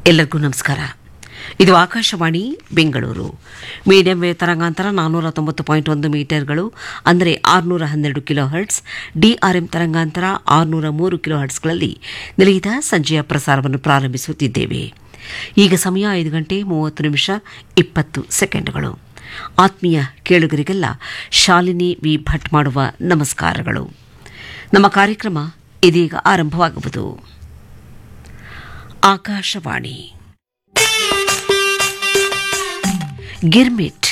ಎಲ್ಲರಿಗೂ ನಮಸ್ಕಾರ ಇದು ಆಕಾಶವಾಣಿ ಬೆಂಗಳೂರು ಮೀಡಿಯಂ ವೇವ್ ತರಂಗಾಂತರ ನಾನ್ನೂರ ತೊಂಬತ್ತು ಪಾಯಿಂಟ್ ಒಂದು ಮೀಟರ್ಗಳು ಅಂದರೆ ಆರುನೂರ ಹನ್ನೆರಡು ಕಿಲೋ ಹರ್ಟ್ಸ್ ಡಿಆರ್ಎಂ ತರಂಗಾಂತರ ಆರುನೂರ ಮೂರು ಕಿಲೋ ಹರ್ಟ್ಸ್ಗಳಲ್ಲಿ ನಿಲಯದ ಸಂಜೆಯ ಪ್ರಸಾರವನ್ನು ಪ್ರಾರಂಭಿಸುತ್ತಿದ್ದೇವೆ ಈಗ ಸಮಯ ಐದು ಗಂಟೆ ಮೂವತ್ತು ನಿಮಿಷ ಇಪ್ಪತ್ತು ಸೆಕೆಂಡ್ಗಳು ಆತ್ಮೀಯ ಕೇಳುಗರಿಗೆಲ್ಲ ಶಾಲಿನಿ ವಿ ಭಟ್ ಮಾಡುವ ನಮಸ್ಕಾರಗಳು ನಮ್ಮ ಕಾರ್ಯಕ್ರಮ ಇದೀಗ ಆರಂಭವಾಗುವುದು ಆಕಾಶವಾಣಿ ಗಿರ್ಮಿಟ್